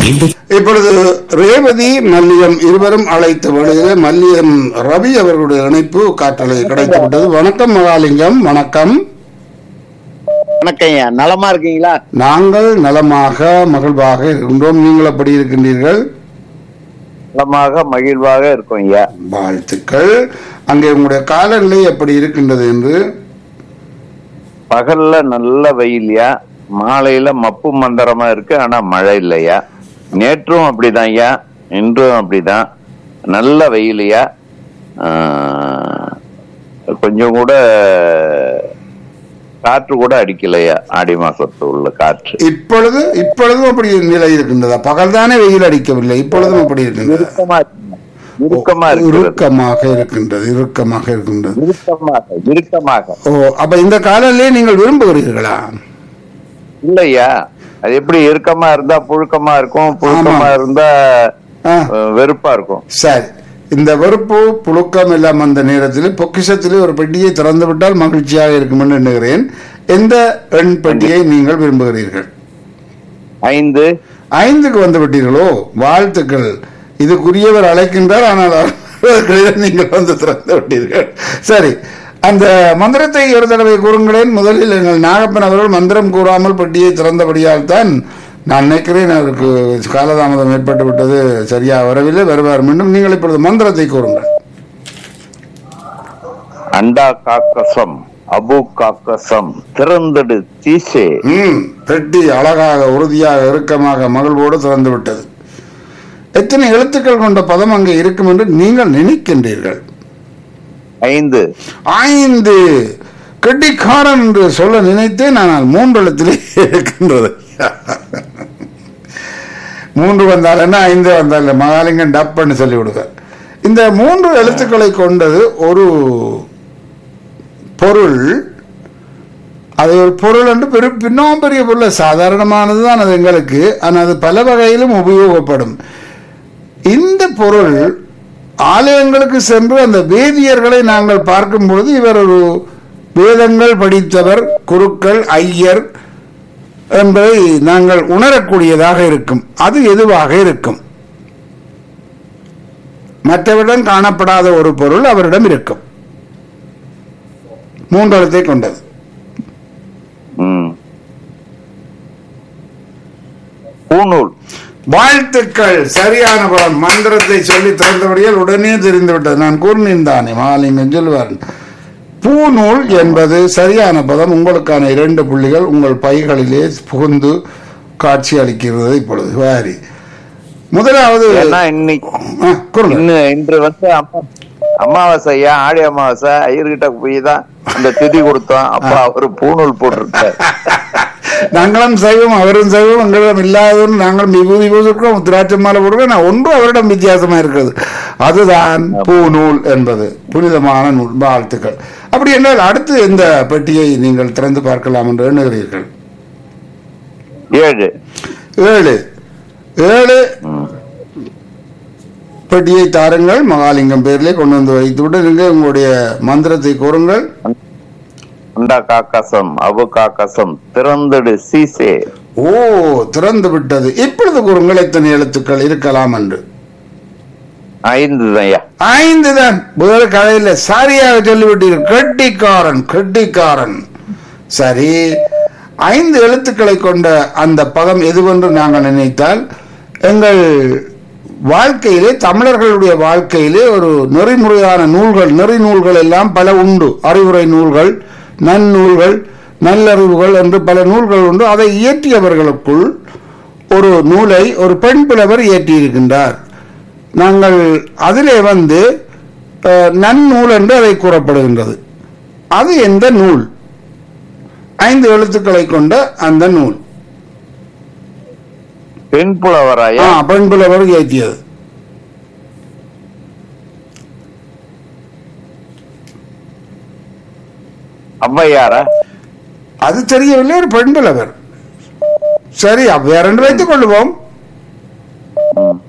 மீண்டும் இப்பொழுது ரேவதி மல்லியம் இருவரும் அழைத்த வழியிலே மல்லியம் ரவி அவர்களுடைய இணைப்பு காற்றலை கிடைத்து விட்டது வணக்கம் மகாலிங்கம் வணக்கம் வணக்கம் ஐயா நலமா இருக்கீங்களா நாங்கள் நலமாக மகிழ்வாக இருக்கின்றோம் நீங்கள் எப்படி இருக்கின்றீர்கள் நலமாக மகிழ்வாக இருக்கும் ஐயா வாழ்த்துக்கள் அங்கே உங்களுடைய காலநிலை எப்படி இருக்கின்றது என்று பகல்ல நல்ல வெயில்யா மாலையில மப்பு மந்தரமா இருக்கு ஆனா மழை இல்லையா நேற்றும் அப்படிதான் ஐயா இன்றும் அப்படிதான் நல்ல வெயிலையா கொஞ்சம் கூட காற்று கூட அடிக்கலையா ஆடி மாசத்து உள்ள காற்று இப்பொழுது இப்பொழுதும் அப்படி நிலை இருக்கின்றதா பகல் தானே வெயில் அடிக்கவில்லை இப்பொழுதும் அப்படி இருக்கின்றதா இறுக்கமா இருக்கு. இறுக்கமா இருக்கிறது இறுக்கமாக இருக்கின்றது இறுக்கமாக இருக்கின்றது இறுக்கமாக இறுக்கமாக ஓ அப்ப இந்த காலநிலையை நீங்கள் விரும்புகிறீர்களா இல்லையா அது எப்படி இறுக்கமா இருந்தா புழுக்கமா இருக்கும் புழுக்கமா ஆமா. இருந்தா ஆ, அஹ், வெறுப்பா இருக்கும் சரி இந்த வெறுப்பு புழுக்கம் எல்லாம் அந்த நேரத்தில் பொக்கிஷத்திலே ஒரு பெட்டியை திறந்து விட்டால் மகிழ்ச்சியாக இருக்கும் என்று எண்ணுகிறேன் எந்த எண் பெட்டியை நீங்கள் விரும்புகிறீர்கள் ஐந்து ஐந்துக்கு வந்து விட்டீர்களோ வாழ்த்துக்கள் இதுக்குரியவர் அழைக்கின்றார் ஆனால் அவர்களுக்கு நீங்கள் வந்து திறந்து விட்டீர்கள் சரி அந்த மந்திரத்தை ஒரு தடவை கூறுங்களேன் முதலில் எங்கள் நாகப்பன் அவர்கள் மந்திரம் கூறாமல் பெட்டியை திறந்தபடியால் தான் நான் நினைக்கிறேன் அவருக்கு காலதாமதம் ஏற்பட்டு விட்டது சரியா வரவில்லை வருவார் மீண்டும் நீங்கள் இப்பொழுது மந்திரத்தை கூறுங்கள் அண்டா காக்கசம் அபு காக்கசம் திறந்தடு தீசே ம் பெட்டி அழகாக உறுதியாக இறுக்கமாக மகிழ்வோடு திறந்து விட்டது எத்தனை எழுத்துக்கள் கொண்ட பதம் அங்கே இருக்கும் என்று நீங்கள் நினைக்கின்றீர்கள் ஐந்து ஐந்து கெட்டிக்காரன் என்று சொல்ல நினைத்தேன் ஆனால் மூன்று எழுத்திலே இருக்கின்றது மூன்று வந்தால் என்ன ஐந்து வந்தால் இல்லை மகாலிங்கம் டப்புன்னு சொல்லி விடுவார் இந்த மூன்று எழுத்துக்களை கொண்டது ஒரு பொருள் அது ஒரு பொருள் என்று பெரு பின்னும் பெரிய பொருள் சாதாரணமானது தான் அது எங்களுக்கு ஆனால் அது பல வகையிலும் உபயோகப்படும் இந்த பொருள் ஆலயங்களுக்கு சென்று அந்த வேதியர்களை நாங்கள் பார்க்கும் பொழுது இவர் ஒரு வேதங்கள் படித்தவர் குருக்கள் ஐயர் என்பதை நாங்கள் உணரக்கூடியதாக இருக்கும் அது எதுவாக இருக்கும் மற்றவரிடம் காணப்படாத ஒரு பொருள் அவரிடம் இருக்கும் மூன்றெழுத்தை கொண்டது ம். பூநூல் வாழ்த்துக்கள் சரியான படம் மந்திரத்தை சொல்லி திறந்தபடியால் உடனே தெரிந்து விட்டது நான் கூறினேன் தானே மாலிங்கம் சொல்லுவார் பூநூல் என்பது சரியான பதம் உங்களுக்கான இரண்டு புள்ளிகள் உங்கள் பைகளிலே புகுந்து காட்சி அளிக்கிறது இப்பொழுது வாரி முதலாவது ஏன்னா இன்னைக்கு ஆ, கூறுங்க இன்னும் இன்று வந்து அம்மா அமாவாசையா ஆடி அமாவாசை ஐயர்கிட்ட போய் தான் அந்த திதி கொடுத்தோம் அப்ப அவரு பூநூல் போட்டிருக்காரு நாங்களும் சைவம் அவரும் சைவம் எங்களிடம் இல்லாதவன் நாங்களும் விபூதி பூசிருக்கோம் திராட்சை மாலை போடுறோம் நான் ஒன்று அவரிடம் வித்தியாசமா இருக்கிறது அதுதான் பூநூல் என்பது புனிதமான நூல் வாழ்த்துக்கள் அப்படி என்றால் அடுத்து எந்த பெட்டியை நீங்கள் திறந்து பார்க்கலாம் என்று எண்ணுகிறீர்கள் ஏழு ஏழு ஏழு பெட்டியை தாருங்கள் மகாலிங்கம் பேரிலே கொண்டு வந்து வைத்துவிட்டு நீங்கள் உங்களுடைய மந்திரத்தை கூறுங்கள் அண்டா காக்கசம் அபு காக்கசம் திறந்தடு சீசே ஓ திறந்து விட்டது இப்பொழுது கூறுங்கள் எத்தனை எழுத்துக்கள் இருக்கலாம் என்று ஐந்து ஐயா ஐந்து தான் முதல் கதையில சரியாக சொல்லிவிட்டீர்கள் கெட்டிக்காரன் கெட்டிக்காரன் சரி ஐந்து எழுத்துக்களை கொண்ட அந்த பதம் எதுவென்று நாங்கள் நினைத்தால் எங்கள் வாழ்க்கையிலே தமிழர்களுடைய வாழ்க்கையிலே ஒரு நெறிமுறையான நூல்கள் நெறி நூல்கள் எல்லாம் பல உண்டு அறிவுரை நூல்கள் நன்னூல்கள் நல்லறிவுகள் என்று பல நூல்கள் உண்டு அதை இயற்றியவர்களுக்குள் ஒரு நூலை ஒரு பெண் புலவர் இயற்றியிருக்கின்றார் நாங்கள் அதிலே வந்து அஹ், நன்னூல் என்று அதை கூறப்படுகின்றது அது எந்த நூல் ஐந்து எழுத்துக்களை கொண்ட அந்த நூல் பெண் புலவராயா ஆ, பெண் புலவர் இயற்றியது ஔவையாரா அது தெரியவில்லை ஒரு பெண் புலவர் சரி அப்ப வேற ரெண்டு வைத்துக் கொள்ளுவோம் ம்.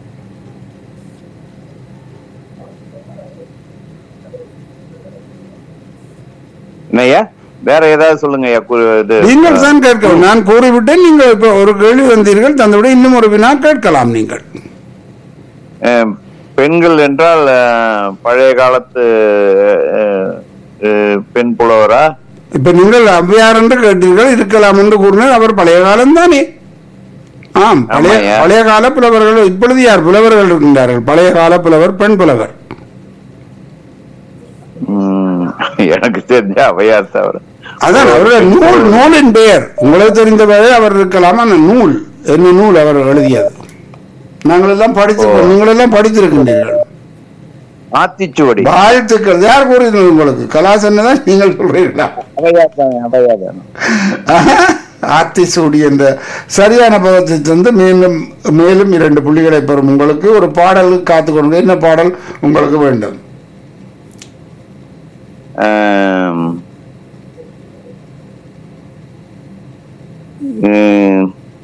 என்னய்யா வேற ஏதாவது சொல்லுங்க ஐயா கு- இது நீங்கள் தான் கேட்கவும் நான் கூறிவிட்டேன் நீங்கள் இப்போ ஒரு கேள்வி வந்தீர்கள் தந்தவிட இன்னும் ஒரு வினா கேட்கலாம் நீங்கள் அஹ், பெண்கள் என்றால் அஹ், பழைய காலத்து அஹ், அஹ், பெண் புலவரா இப்ப நீங்கள் ஔவையார் என்று கேட்டீர்கள் இருக்கலாம் என்று கூறினார் அவர் பழைய காலம் தானே ஆம் பழைய ஆமாய்யா. பழைய கால புலவர்கள் இப்பொழுது யார் புலவர்கள் இருக்கின்றார்கள் பழைய கால புலவர் பெண் புலவர் உம், எனக்கு தெரிஞ்ச அவையார் தவிர அதான் அவருடைய நூல் நூலின் பெயர் உங்களுக்கு தெரிந்த பெயரே அவர் இருக்கலாம் அந்த நூல் என்ன நூல் அவர் எழுதியது நாங்கள் எல்லாம் படித்து நீங்கள் எல்லாம் படித்திருக்கின்றீர்கள் ஆத்திச்சுவடி வாழ்த்துக்கள் யார் கூறினது உங்களுக்கு கலாசன்னு தான் நீங்கள் சொல்றீர்களா அவையார் தான் அவையார் தான் ஆத்திசூடி என்ற சரியான பதத்தை தந்து மேலும் மேலும் இரண்டு புள்ளிகளை பெறும் உங்களுக்கு ஒரு பாடல் காத்து கொண்டு என்ன பாடல் உங்களுக்கு வேண்டும் ஆம். உம்.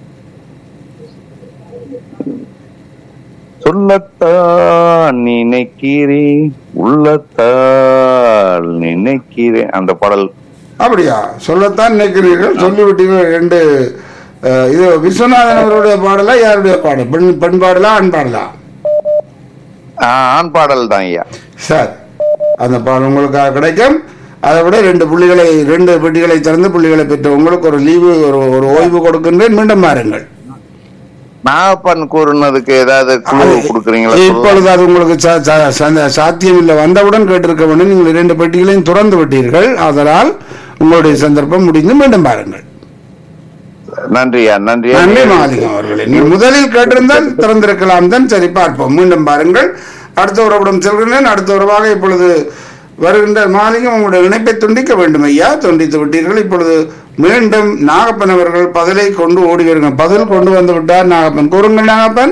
சொல்லத்தான் நினைக்கிறேன் உள்ளத்தால் நினைக்கிறேன் அந்த பாடல் அப்படியா சொல்லத்தான் நினைக்கிறீர்கள் சொல்லிவிட்டீர்கள் ரெண்டு அஹ், இது விஸ்வநாதன் அவருடைய பாடலா யாருடைய பாடல் பெண் பெண் பாடலா ஆண் பாடலா ஆ, ஆண் பாடல் தான் ஐயா சார் அந்த பாடல் உங்களுக்காக கிடைக்கும் அதை விட ரெண்டு புள்ளிகளை ரெண்டு பெட்டிகளை திறந்து புள்ளிகளை பெற்ற உங்களுக்கு ஒரு லீவு ஒரு ஒரு ஓய்வு கொடுக்கின்றேன் மீண்டும் மாறுங்கள் நாகப்பன் கூறுனதுக்கு ஏதாவது குழு கொடுக்குறீங்களா சொல்லலாம். இப்பொழுது அது உங்களுக்கு சா- சா- சா- சாத்தியம் இல்லை வந்தவுடன் கேட்டிருக்க வேண்டும் நீங்கள் இரண்டு பெட்டிகளையும் துறந்து விட்டீர்கள் அதனால் உங்களுடைய சந்தர்ப்பம் முடிந்து மீண்டும் பாருங்கள் நன்றியா நன்றியா நன்றி மாலிகம் அவர்களே நீங்கள் முதலில் கேட்டிருந்தால் திறந்திருக்கலாம் தான் சரி பார்ப்போம் மீண்டும் பாருங்கள் அடுத்த உறவிடம் செல்கின்றேன் அடுத்த உறவாக இப்பொழுது வருகின்ற மாலிகம் உங்களுடைய இணைப்பை துண்டிக்க வேண்டும் ஐயா துண்டித்து விட்டீர்கள் இப்பொழுது மீண்டும் நாகப்பன் அவர்கள் பதிலை கொண்டு ஓடி வருங்க பதில் கொண்டு வந்து விட்டார் நாகப்பன் கூறுங்கள் நாகப்பன்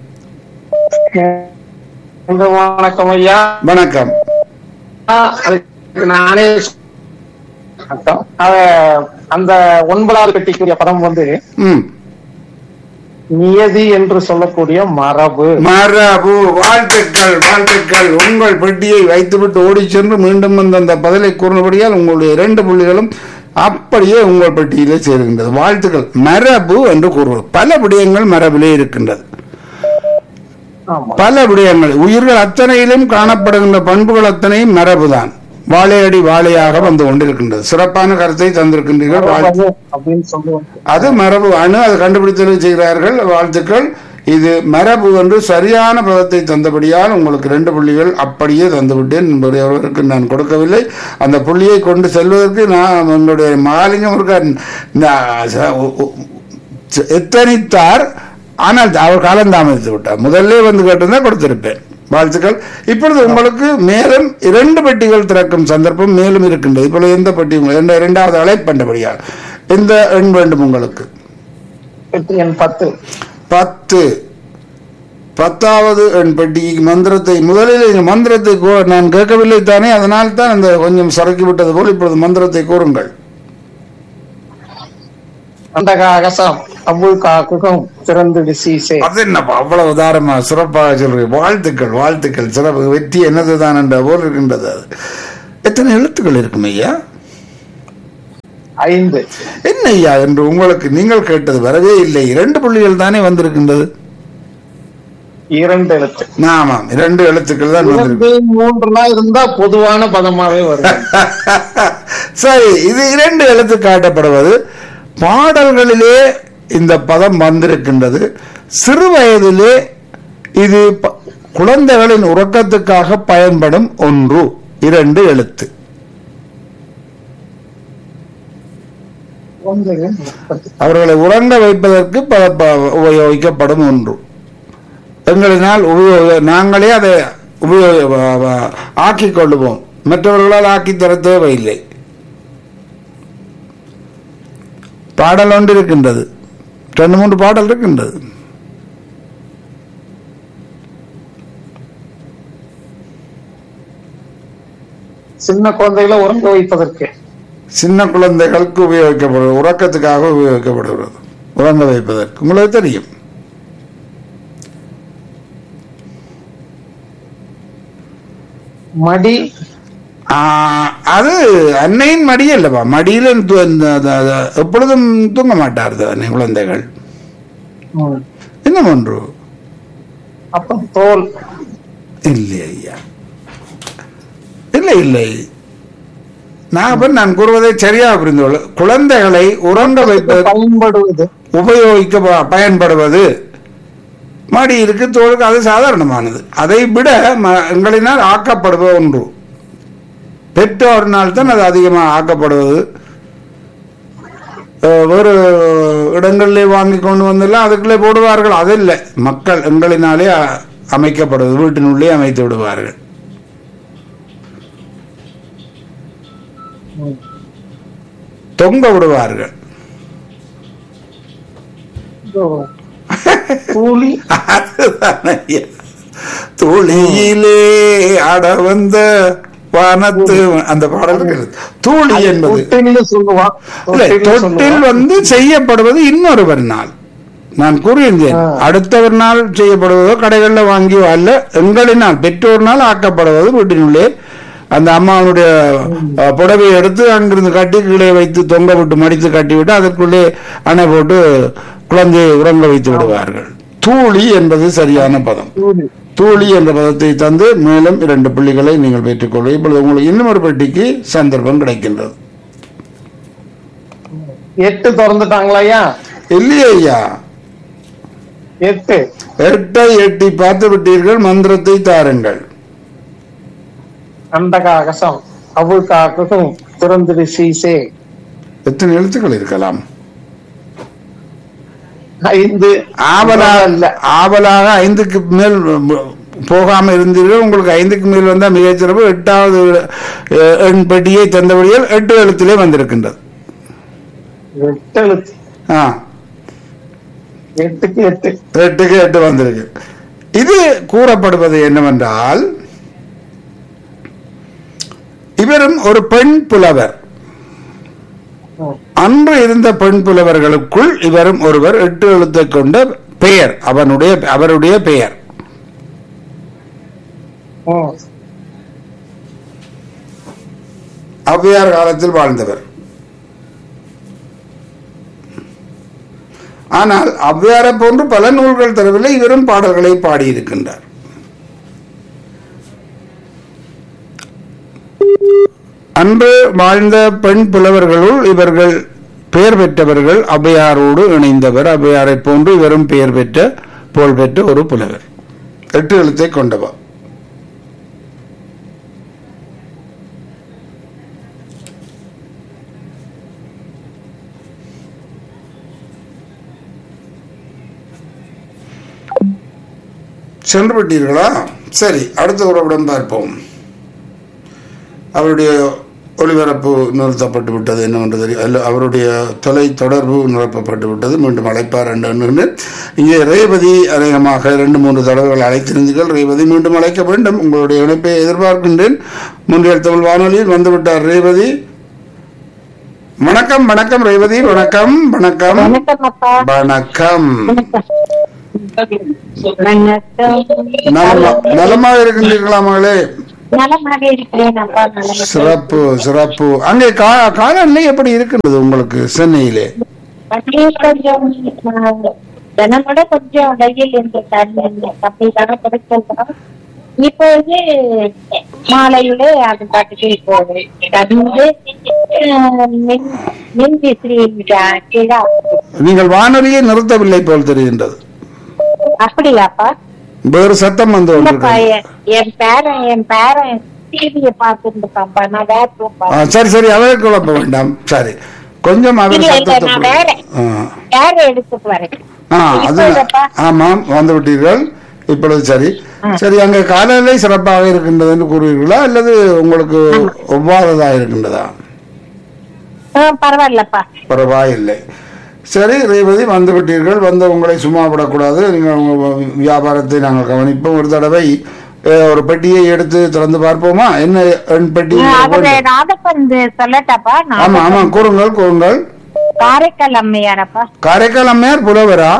வணக்கம் ஐயா வணக்கம் அதுக்கு நானே வணக்கம். அத- அந்த ஒன்பதாவது பெட்டிக்குரிய பதம் வந்து ம் நியதி என்று சொல்லக்கூடிய மரபு மரபு வாழ்த்துக்கள் வாழ்த்துக்கள் உங்கள் பெட்டியை வைத்துவிட்டு ஓடி சென்று மீண்டும் வந்து அந்த பதிலை கூறினபடியால் உங்களுடைய இரண்டு புள்ளிகளும் அப்படியே உங்கள் பெட்டியிலே சேருகின்றது வாழ்த்துக்கள் மரபு என்று கூறுவது பல விடயங்கள் மரபிலே இருக்கின்றது ஆமா பல விடயங்கள் உயிர்கள் அத்தனையிலும் காணப்படுகின்ற பண்புகள் அத்தனையும் மரபுதான் வாழையடி வாழையாக வந்து கொண்டிருக்கின்றது சிறப்பான கருத்தை தந்திருக்கின்றீர்கள் வாழ்த்து மரபு அப்படின்னு சொல்லுவோம் அது மரபு அணு அது கண்டுபிடித்தல் செய்கிறார்கள் வாழ்த்துக்கள் இது மரபு என்று சரியான பதத்தை தந்தபடியால் உங்களுக்கு ரெண்டு புள்ளிகள் அப்படியே தந்துவிட்டேன் என்பவருக்கு நான் கொடுக்கவில்லை அந்த புள்ளியை கொண்டு செல்வதற்கு நான் என்னுடைய மாலிங்கம் இருக்க நான் ச- உ- உ- ச- எத்தனித்தார் ஆனால் அவர் காலம் தாமதித்து விட்டார் முதல்ல வந்து கேட்டிருந்தா கொடுத்திருப்பேன் வாழ்த்துக்கள் இப்பொழுது உங்களுக்கு மேலும் இரண்டு பெட்டிகள் திறக்கும் சந்தர்ப்பம் மேலும் இருக்கின்றது இப்பொழுது எந்த பெட்டி உங்களுக்கு- எந்த இரண்டாவது அழைப்பண்டபடியால் எந்த எண் வேண்டும் உங்களுக்கு பெட்டி எண் பத்து பத்து பத்தாவது எண் பெட்டி மந்திரத்தை முதலில் இந்த மந்திரத்தை கூ- நான் கேட்கவில்லை தானே அதனால் தான் அந்த கொஞ்சம் சரக்கி விட்டது போல் இப்பொழுது மந்திரத்தை கூறுங்கள் அந்தகா அகசம் அபுல் காக்குகம் திறந்து சீசே அது என்னப்பா அவ்வளவு உதாரமா சிறப்பாக சொல்றீங்க வாழ்த்துக்கள் வாழ்த்துக்கள் சிறப்பு வெற்றி என்னதுதான் என்ற போல் இருக்கின்றது அது எத்தனை எழுத்துக்கள் இருக்கும் ஐயா ஐந்து என்ன ஐயா என்று உங்களுக்கு நீங்கள் கேட்டது வரவே இல்லை இரண்டு புள்ளிகள் தானே வந்திருக்கின்றது இரண்டு எழுத்து ஆமாம் இரண்டு எழுத்துக்கள் தான் வந்திருக்கு இரண்டு மூன்றுலாம் இருந்தா பொதுவான பதமாவே வரும் சரி இது இரண்டு எழுத்து காட்டப்படுவது பாடல்களிலே இந்த பதம் வந்திருக்கின்றது சிறு வயதிலே இது ப- குழந்தைகளின் உறக்கத்துக்காக பயன்படும் ஒன்று இரண்டு எழுத்து ஒன்று முப்பத்தி அவர்களை உறங்க வைப்பதற்கு ப- ப- உபயோகிக்கப்படும் ஒன்று எங்களினால் உபயோக நாங்களே அதை உபயோக ஆக்கிக் கொள்ளுவோம் மற்றவர்களால் ஆக்கி தர தேவையில்லை பாடல் ஒன்று இருக்கின்றது ரெண்டு மூன்று பாடல் இருக்கின்றது சின்ன குழந்தைகளை உறங்க வைப்பதற்கு சின்ன குழந்தைகளுக்கு உபயோகிக்கப்படுவது உறக்கத்துக்காக உபயோகிக்கப்படுகிறது உறங்க வைப்பதற்கு உங்களுக்கு தெரியும் மடி ஆ, அது அன்னையின் மடி அல்லவா மடியில் து- இந்த- இந்த- இந்த- எப்பொழுதும் தூங்க மாட்டார்கள் அன்னை குழந்தைகள் ம். இன்னும் ஒன்று அப்ப தோல் இல்லை ஐயா இல்லை இல்லை நான் அப்ப நான் கூறுவதை சரியாக புரிந்து கொள்ள குழந்தைகளை உறங்க வைப்பது பயன்படுவது உபயோகிக்க ப- பயன்படுவது மடி இருக்கு தோலுக்கு அது சாதாரணமானது அதை விட ம- எங்களினால் ஆக்கப்படுவது ஒன்று பெற்றோரினால் தான் அது அதிகமாக ஆக்கப்படுவது அஹ், வேறு இடங்களிலே வாங்கி கொண்டு வந்தெல்லாம் அதுக்குள்ளே போடுவார்கள் அது இல்லை மக்கள் எங்களினாலே அ- அமைக்கப்படுவது வீட்டினுள்ளே அமைத்து விடுவார்கள் ம். தொங்க விடுவார்கள் இதோ. கூலி அதுதான் ஐயா. துளியிலே ஆட வந்த வானத்து அந்த பாடல் இருக்கிறது. தூளி என்பது தொட்டில்னு சொல்லுவான் இல்லை தொட்டில்னு தொட்டில் சொல்லுவான். வந்து செய்யப்படுவது இன்னொருவர் நாள் நான் கூறியிருந்தேன் ஆ. அடுத்தவர் நாள் செய்யப்படுவதோ கடைகளில் வாங்கியோ அல்ல எங்களினால் பெற்றோர்னால் ஆக்கப்படுவது வீட்டினுள்ளே அந்த அம்மாவுடைய அஹ், புடவையை எடுத்து அங்கிருந்து கட்டி கீழே வைத்து தொங்க விட்டு மடித்து கட்டி விட்டு அதற்குள்ளே அணை போட்டு குழந்தையை உறங்க வைத்து விடுவார்கள் தூளி என்பது சரியான பதம் கூலி தூளி என்ற பதத்தை தந்து மேலும் இரண்டு புள்ளிகளை நீங்கள் பெற்றுக்கொள்ளும் இப்பொழுது உங்களுக்கு இன்னும் ஒரு பெட்டிக்கு சந்தர்ப்பம் கிடைக்கின்றது எட்டு திறந்துட்டாங்களா ஐயா இல்லையே ஐயா எட்டு எட்டை எட்டி பார்த்து விட்டீர்கள் மந்திரத்தை தாருங்கள் அண்டகாகசம் அவுழ்காக்கும் திறந்திரு சீசே எத்தனை எழுத்துக்கள் இருக்கலாம் ஐந்து ஆவலாக இல்ல ஆவலாக ஐந்துக்கு மேல் போகாம இருந்தீர்கள் உங்களுக்கு ஐந்துக்கு மேல் வந்தா மிகச்சிறப்பு எட்டாவது அஹ், எண் பெட்டியை தந்தபடியால் எட்டு எழுத்திலே வந்திருக்கின்றது எட்டு எழுத்து ஆ எட்டுக்கு எட்டு எட்டுக்கு எட்டு வந்திருக்கு இது கூறப்படுவது என்னவென்றால் இவரும் ஒரு பெண் புலவர் ம். அன்று இருந்த பெண் புலவர்களுக்குள் இவரும் ஒருவர் எட்டு எழுத்தை கொண்ட பெயர் அவனுடைய அவருடைய பெயர் ம். ஔவையார் காலத்தில் வாழ்ந்தவர் ஆனால் ஔவையாரை போன்று பல நூல்கள் தரவில்லை இவரும் பாடல்களை பாடியிருக்கின்றார் அன்று வாழ்ந்த பெண் புலவர்களுள் இவர்கள் பெயர் பெற்றவர்கள் ஔவையாரோடு இணைந்தவர் ஔவையாரை போன்று இவரும் பெயர் பெற்ற புகழ் பெற்ற ஒரு புலவர் எட்டு எழுத்தை கொண்டவர் சென்று விட்டீர்களா சரி அடுத்த உறவிடம் பார்ப்போம் அவருடைய ஒளிபரப்பு நிறுத்தப்பட்டு விட்டது என்னவென்று தெரியும் அல்ல அவருடைய தொலை தொடர்பு நிரப்பப்பட்டு விட்டது மீண்டும் அழைப்பார் என்று இங்கே ரேவதி அநேகமாக இரண்டு மூன்று தடவைகள் அழைத்திருந்தீர்கள் ரேவதி மீண்டும் அழைக்க வேண்டும் உங்களுடைய இணைப்பை எதிர்பார்க்கின்றேன் முன்றியல் தமிழ் வானொலியில் வந்துவிட்டார் ரேவதி வணக்கம் வணக்கம் ரேவதி வணக்கம் வணக்கம் வணக்கம் அப்பா வணக்கம் வணக்கம் நலமா நலமாக இருக்கின்றீர்களா மகளே நலமாக இருக்கிறேன் அப்பா நலமாக சிறப்பு சிறப்பு அங்கே கா காலநிலை எப்படி இருக்கின்றது உங்களுக்கு சென்னையிலே அப்படியே கொஞ்சம் ஆஹ், தினமோட கொஞ்சம் வெயில் என்று தண்ணி அப்படிதான் கிடைக்கலாம் இப்பொழுது மாலையிலே அது பாட்டுக்கு இப்போ தந்து மின் மின் விசிறி கீழே நீங்கள் வானொலியை நிறுத்தவில்லை போல் தெரிகின்றது அப்படியாப்பா வேறு சத்தம் வந்து இல்லப்பா கொண்டிருக்கிறது. என் என் பேரன் என் பேரன் டிவியை பார்த்துட்டு இருக்கான்ப்பா நான் வேற room ஆ, பார்த்தேன். சரி சரி அதை குழப்ப வேண்டாம் சரி கொஞ்சம் அவர் இல்ல, இல்ல, சத்தத்தை நான் குறை- வேற. ஆ. வேற எடுத்துட்டு வரேன் ஆ, அது இப்பொழுதப்பா? ஆமாம் வந்து விட்டீர்கள் இப்பொழுது சரி சரி அங்கே காலநிலை சிறப்பாக இருக்கின்றது என்று கூறுவீர்களா அல்லது உங்களுக்கு ஒவ்வாததாக இருக்கின்றதா ஆ, பரவாயில்லப்பா பரவாயில்லை சரி ரேவதி வந்து விட்டீர்கள் வந்து உங்களை சும்மா விடக்கூடாது நீங்கள் உங்கள் வியாபாரத்தை நாங்கள் கவனிப்போம் ஒரு தடவை அஹ், ஒரு பெட்டியை எடுத்து திறந்து பார்ப்போமா என்ன எண் பெட்டி ஆ, உங்களுக்கு அவரு வேண்டும்? நாதப்பந்து சொல்லட்டாப்பா ஆமா ஆமா கூறுங்கள் கூறுங்கள் காரைக்கால் அம்மையாரப்பா காரைக்கால் அம்மையார் புலவரா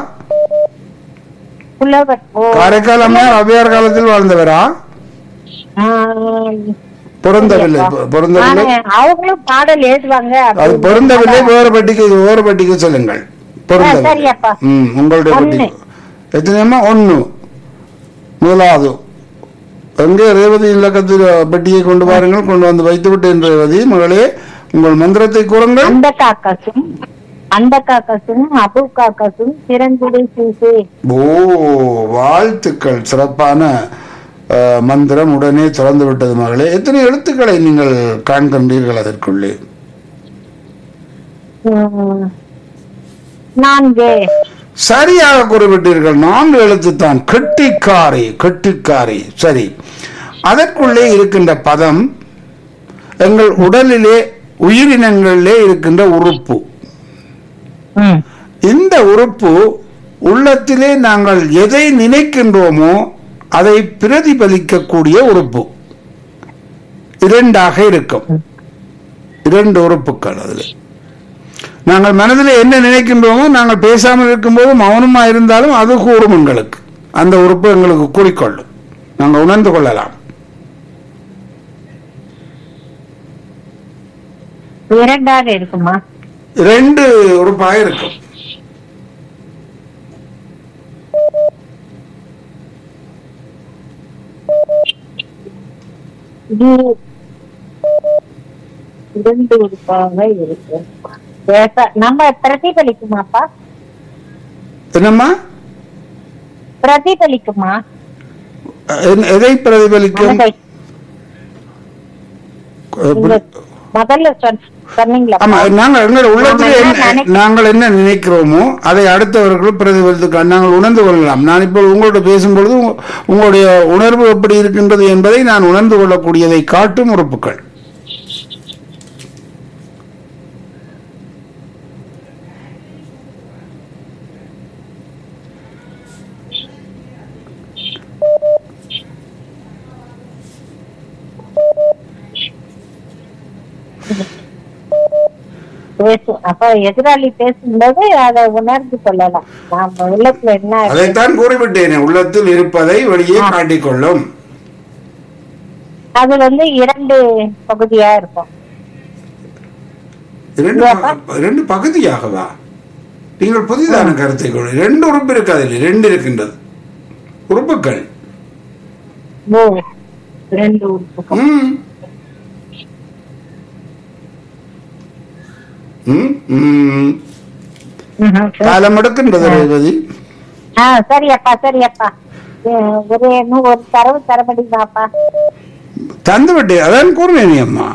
புலவர் ஓ காரைக்கால் அம்மையார் அவ்வையார் காலத்தில் வாழ்ந்தவரா ஆ, பொருந்தவில்லை சரிப்பா. பொருந்தவில்லை நானு அவங்களும் பாடல் எழுதுவாங்க அது அப்படின்னு பொருந்தவில்லை சொன்னாங்க. வேறு பட்டிக்கு இது வேறு பட்டிக்கு சொல்லுங்கள் பொருந்தவில்லை சரியப்பா. ம் உங்களுடைய ஒண்ணு. பட்டிக்கு எத்தனையம்மா ஒண்ணு முதலாவது எங்கே ரேவதி இலக்கத்தில் பெட்டியை கொண்டு வாருங்கள் கொண்டு வந்து வைத்து விட்டேன் ரேவதி மகளே உங்கள் மந்திரத்தை கூறுங்கள் அந்த காக்கசும் அந்த காக்கசும் அபு காக்கசும் சிறங்குடி சீசே ஓ வாழ்த்துக்கள் சிறப்பான அஹ், மந்திரம் உடனே திறந்து விட்டது மகளே எத்தனை எழுத்துக்களை நீங்கள் காண்கின்றீர்கள் அதற்குள்ளே உம், நான்கு சரியாக குறிப்பிட்டீர்கள் நான்கு எழுத்து தான் கெட்டிக்காரி கெட்டிக்காரி சரி அதற்குள்ளே இருக்கின்ற பதம் எங்கள் உடலிலே உயிரினங்களிலே இருக்கின்ற உறுப்பு ம். இந்த உறுப்பு உள்ளத்திலே நாங்கள் எதை நினைக்கின்றோமோ அதை பிரதிபலிக்கக்கூடிய உறுப்பு இரண்டாக இருக்கும் இரண்டு உறுப்புகள் அதில் நாங்கள் மனதில் என்ன நினைக்கின்றோமோ நாங்கள் பேசாமல் இருக்கும்போது மௌனமா இருந்தாலும் அது கூறும் எங்களுக்கு அந்த உறுப்பு எங்களுக்கு கூறிக்கொள்ளும் நாங்கள் உணர்ந்து கொள்ளலாம் இரண்டாக இருக்குமா ரெண்டு உறுப்பாக இருக்கும் இது இரண்டு உறுப்பாக இருக்கு பேச- நம்ம பிரதிபலிக்குமாப்பா என்னம்மா பிரதிபலிக்குமா எ- எதை பிரதிபலிக்கும் மனதை நீங்க முதல்ல சொன்ன- சொன்னீங்களா ஆமா நாங்கள் எங்கள் உள்ளத்தில் நாம என்ன என்ன நினைக்க- நாங்கள் என்ன நினைக்கிறோமோ அதை அடுத்தவர்கள் பிரதிபலித்து நாங்கள் உணர்ந்து கொள்ளலாம் நான் இப்போ உங்களோட பேசும்பொழுது உங்க- உங்களுடைய உணர்வு எப்படி இருக்கின்றது என்பதை நான் உணர்ந்து கொள்ளக்கூடியதை காட்டும் உறுப்புகள் பேசு அப்ப எதிராளி பேசும்போது அதை உணர்ந்து கொள்ளலாம் நாம உள்ளத்துல என்ன இருக்கு? அதைத்தான் கூறிவிட்டேனே உள்ளத்தில் இருப்பதை வெளியே ஆ. காட்டிக்கொள்ளும் அது வந்து இரண்டு பகுதியா இருக்கும் இரண்டு இல்லையாப்பா? ப- இரண்டு பகுதியாகவா நீங்கள் புதிதான கருத்தை கொடு ரெண்டு உறுப்பு இருக்கு அதில் ரெண்டு இருக்கின்றது உறுப்புகள் ஓ இரண்டு உறுப்புகள் ம். ம், ம். ம்ஹும். காலம் எடுக்கின்றது ரேவதி ஆ சரியப்பா சரியப்பா அஹ் ஒரு இன்னும் ஒரு தரவு தர முடியுமாப்பா தந்து விட்டு அதான் கூறுவேன் அம்மா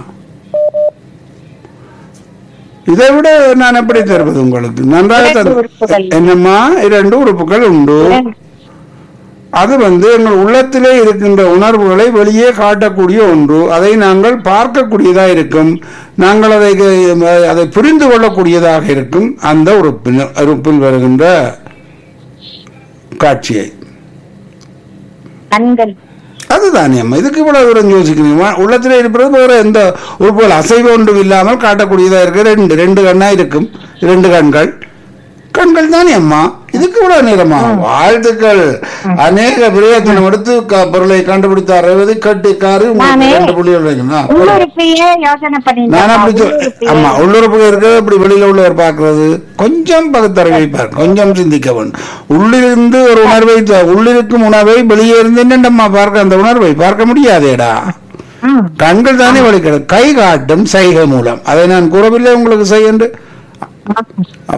இதை விட நான் எப்படி தருவது உங்களுக்கு நன்றாக இரண்டு தரு- உறுப்புகள். என்னம்மா இரண்டு உறுப்புகள் உண்டு இரண்டு. அது வந்து எங்கள் உள்ளத்திலே இருக்கின்ற உணர்வுகளை வெளியே காட்டக்கூடிய ஒன்று அதை நாங்கள் பார்க்கக்கூடியதா இருக்கும் நாங்கள் அதை அதை புரிந்து கொள்ளக்கூடியதாக இருக்கும் அந்த உறுப்பில் உறுப்பில் வருகின்ற காட்சியை கண்கள் அதுதானே அம்மா இதுக்கு இவ்வளவு தூரம் யோசிக்கிறீங்க உள்ளத்திலே இருப்பது வேற எந்த உறுப்புகள் அசைவு ஒன்றும் இல்லாமல் காட்டக்கூடியதா இருக்கு ரெண்டு ரெண்டு கண்ணா இருக்கும் இரண்டு கண்கள் கண்கள் தானே அம்மா இதுக்கு இவ்வளவு நேரமா வாழ்த்துக்கள் அநேக பிரயத்தனம் எடுத்து க- பொருளை கண்டுபிடித்தார் ரேவதி கட்டிக்காரு உங்களுக்கு நானே ரெண்டு புள்ளிகள் வைக்கணும். ஆ, உள்ளுறுப்பையே யோசனை நான் அப்படி சொல்- பண்ணிட்டேன் ஆமா உள்ளுறுப்பு இருக்கு இப்படி வெளியில உள்ளவர் பார்க்கிறது கொஞ்சம் பகுத்தறிவை பார்க்க கொஞ்சம் சிந்திக்க வேண்டும் உள்ளிருந்து ஒரு உணர்வை த- உள்ளிருக்கும் உணர்வை வெளியே இருந்து என்னண்டம்மா பார்க்க அந்த உணர்வை பார்க்க முடியாதேடா கண்கள் தானே வலிக்கிறது கை காட்டும் சைகை மூலம் அதை நான் கூறவில்லை உங்களுக்கு செய்யன்று